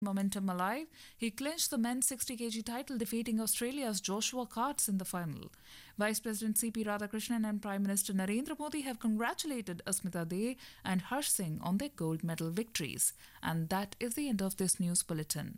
momentum alive, he clinched the men's 60 kg title, defeating Australia's Joshua Carts in the final. Vice President C.P. Radhakrishnan and Prime Minister Narendra Modi have congratulated Asmita De and Harsh Singh on their gold medal victories. And that is the end of this news bulletin.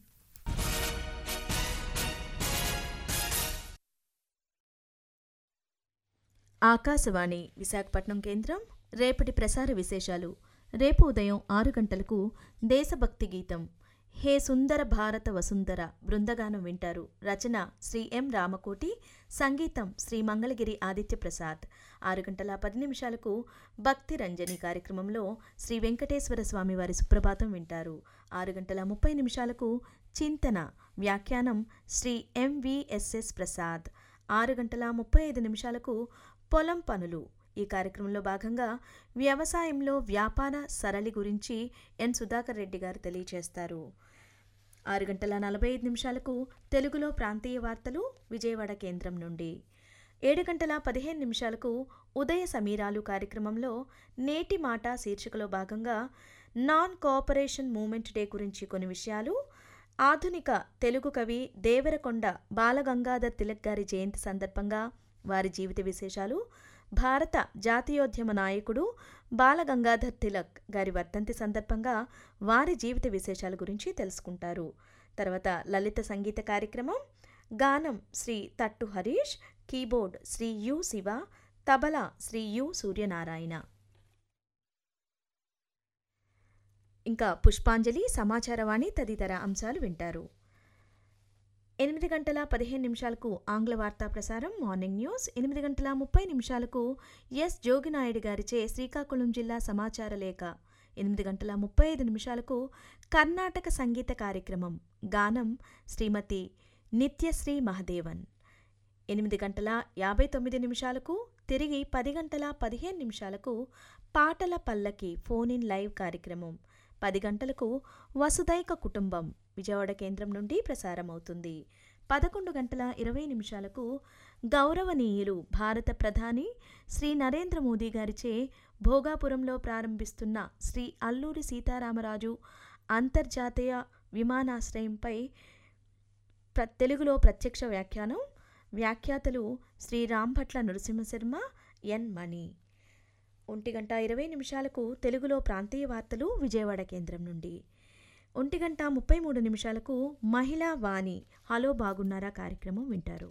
Akashvani Visakhapatnam కేంద్రం రేపటి ప్రసార విశేషాలు రేపు ఉదయం ఆరు గంటలకు దేశభక్తి గీతం హే సుందర భారత వసుంధర బృందగానం వింటారు రచన శ్రీ ఎం రామకోటి సంగీతం శ్రీ మంగళగిరి ఆదిత్య ప్రసాద్ ఆరు గంటల పది నిమిషాలకు భక్తి రంజని కార్యక్రమంలో శ్రీ వెంకటేశ్వర స్వామి వారి సుప్రభాతం వింటారు ఆరు గంటల ముప్పై నిమిషాలకు చింతన వ్యాఖ్యానం శ్రీ ఎంవిఎస్ఎస్ ప్రసాద్ ఆరు గంటల ముప్పై ఐదు నిమిషాలకు పొలం పనులు ఈ కార్యక్రమంలో భాగంగా వ్యవసాయంలో వ్యాపార సరళి గురించి ఎన్ సుధాకర్ రెడ్డి గారు తెలియజేస్తారు ఆరు గంటల నలభై ఐదు నిమిషాలకు తెలుగులో ప్రాంతీయ వార్తలు విజయవాడ కేంద్రం నుండి ఏడు గంటల పదిహేను నిమిషాలకు ఉదయ సమీరాలు కార్యక్రమంలో నేటి మాట శీర్షికలో భాగంగా నాన్ కోఆపరేషన్ మూమెంట్ డే గురించి కొన్ని విషయాలు ఆధునిక తెలుగు కవి దేవరకొండ బాలగంగాధర్ తిలక్ గారి జయంతి సందర్భంగా వారి జీవిత విశేషాలు భారత జాతీయోద్యమ నాయకుడు బాలగంగాధర్ తిలక్ గారి వర్ధంతి సందర్భంగా వారి జీవిత విశేషాల గురించి తెలుసుకుంటారు తర్వాత లలిత సంగీత కార్యక్రమం గానం Shri Thattu Harish keyboard Shri U Siva tabla Shri U Suryanarayana ఇంకా పుష్పాంజలి సమాచారవాణి తదితర అంశాలు వింటారు ఎనిమిది గంటల పదిహేను నిమిషాలకు ఆంగ్ల వార్తా ప్రసారం మార్నింగ్ న్యూస్ ఎనిమిది గంటల ముప్పై నిమిషాలకు ఎస్ జోగినాయుడు గారిచే శ్రీకాకుళం జిల్లా సమాచార లేఖ ఎనిమిది గంటల ముప్పై ఐదు నిమిషాలకు కర్ణాటక సంగీత కార్యక్రమం గానం శ్రీమతి నిత్యశ్రీ మహదేవన్ ఎనిమిది గంటల యాభై తొమ్మిది నిమిషాలకు తిరిగి పది గంటల పదిహేను నిమిషాలకు పాటల పల్లకి ఫోన్ ఇన్ లైవ్ కార్యక్రమం పది గంటలకు వసుదైక కుటుంబం విజయవాడ కేంద్రం నుండి ప్రసారమవుతుంది పదకొండు గంటల ఇరవై నిమిషాలకు గౌరవనీయులు భారత ప్రధాని శ్రీ నరేంద్ర మోదీ గారిచే భోగాపురంలో ప్రారంభిస్తున్న శ్రీ అల్లూరి సీతారామరాజు అంతర్జాతీయ విమానాశ్రయంపై ప్ర తెలుగులో ప్రత్యక్ష వ్యాఖ్యానం వ్యాఖ్యాతలు శ్రీ రాంభట్ల నరసింహశర్మ ఎన్ మణి ఒంటి గంట ఇరవై నిమిషాలకు తెలుగులో ప్రాంతీయ వార్తలు విజయవాడ కేంద్రం నుండి ఒంటి గంట ముప్పై మూడు నిమిషాలకు మహిళా వాణి హలో బాగున్నారా కార్యక్రమం వింటారు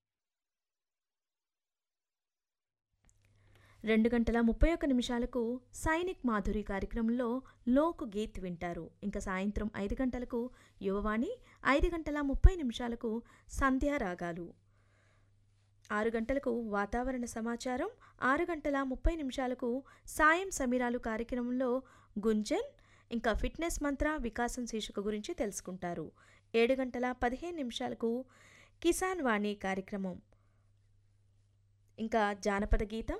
రెండు గంటల ముప్పై ఒక్క నిమిషాలకు సైనిక్ మాధురి కార్యక్రమంలో లోక్ గీత్ వింటారు ఇంకా సాయంత్రం ఐదు గంటలకు యువవాణి ఐదు గంటల ముప్పై నిమిషాలకు సంధ్యారాగాలు ఆరు గంటలకు వాతావరణ సమాచారం ఆరు గంటల ముప్పై నిమిషాలకు సాయం సమీరాలు కార్యక్రమంలో గుంజన్ ఇంకా ఫిట్నెస్ మంత్ర వికాసం శీర్షిక గురించి తెలుసుకుంటారు ఏడు గంటల పదిహేను నిమిషాలకు కిసాన్ వాణి కార్యక్రమం ఇంకా జానపద గీతం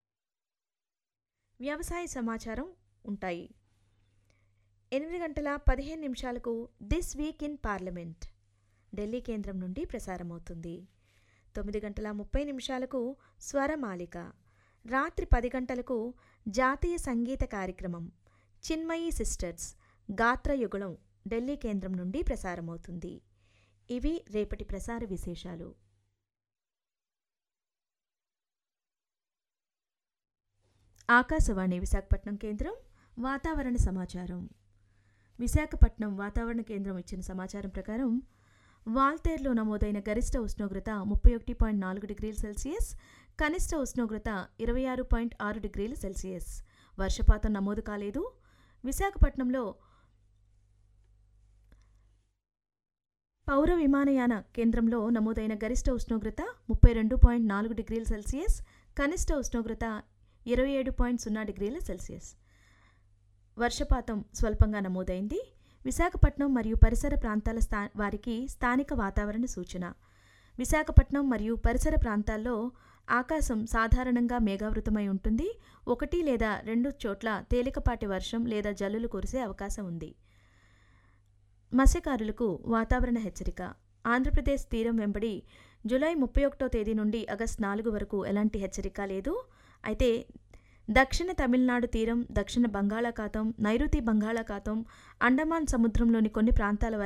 వ్యవసాయ సమాచారం ఉంటాయి ఎనిమిది గంటల పదిహేను నిమిషాలకు this week in parliament Delhi కేంద్రం నుండి ప్రసారమవుతుంది తొమ్మిది గంటల ముప్పై నిమిషాలకు స్వరమాలిక రాత్రి పది గంటలకు జాతీయ సంగీత కార్యక్రమం చిన్మయి సిస్టర్స్ గాత్రయుగళం ఢిల్లీ కేంద్రం నుండి ప్రసారమవుతుంది ఇవి రేపటి ప్రసార విశేషాలు ఆకాశవాణి విశాఖపట్నం కేంద్రం వాతావరణ సమాచారం విశాఖపట్నం వాతావరణ కేంద్రం ఇచ్చిన సమాచారం ప్రకారం వాల్తేర్లో నమోదైన గరిష్ట ఉష్ణోగ్రత ముప్పై ఒకటి పాయింట్ నాలుగు డిగ్రీల సెల్సియస్ కనిష్ట ఉష్ణోగ్రత ఇరవై ఆరు పాయింట్ ఆరు డిగ్రీల సెల్సియస్ వర్షపాతం నమోదు కాలేదు విశాఖపట్నంలో పౌర విమానయాన కేంద్రంలో నమోదైన గరిష్ట ఉష్ణోగ్రత ముప్పై రెండు పాయింట్ నాలుగు డిగ్రీల సెల్సియస్ కనిష్ట ఉష్ణోగ్రత ఇరవై ఏడు పాయింట్ సున్నా డిగ్రీల సెల్సియస్ వర్షపాతం స్వల్పంగా నమోదైంది విశాఖపట్నం మరియు పరిసర ప్రాంతాల స్థా వారికి స్థానిక వాతావరణ సూచన విశాఖపట్నం మరియు పరిసర ప్రాంతాల్లో ఆకాశం సాధారణంగా మేఘావృతమై ఉంటుంది ఒకటి లేదా రెండు చోట్ల తేలికపాటి వర్షం లేదా జల్లులు కురిసే అవకాశం ఉంది మత్స్యకారులకు వాతావరణ హెచ్చరిక ఆంధ్రప్రదేశ్ తీరం వెంబడి జూలై ముప్పై ఒకటో తేదీ నుండి ఆగస్టు నాలుగు వరకు ఎలాంటి హెచ్చరిక లేదు అయితే దక్షిణ తమిళనాడు తీరం దక్షిణ బంగాళాఖాతం నైరుతి బంగాళాఖాతం అండమాన్ సముద్రంలోని కొన్ని ప్రాంతాల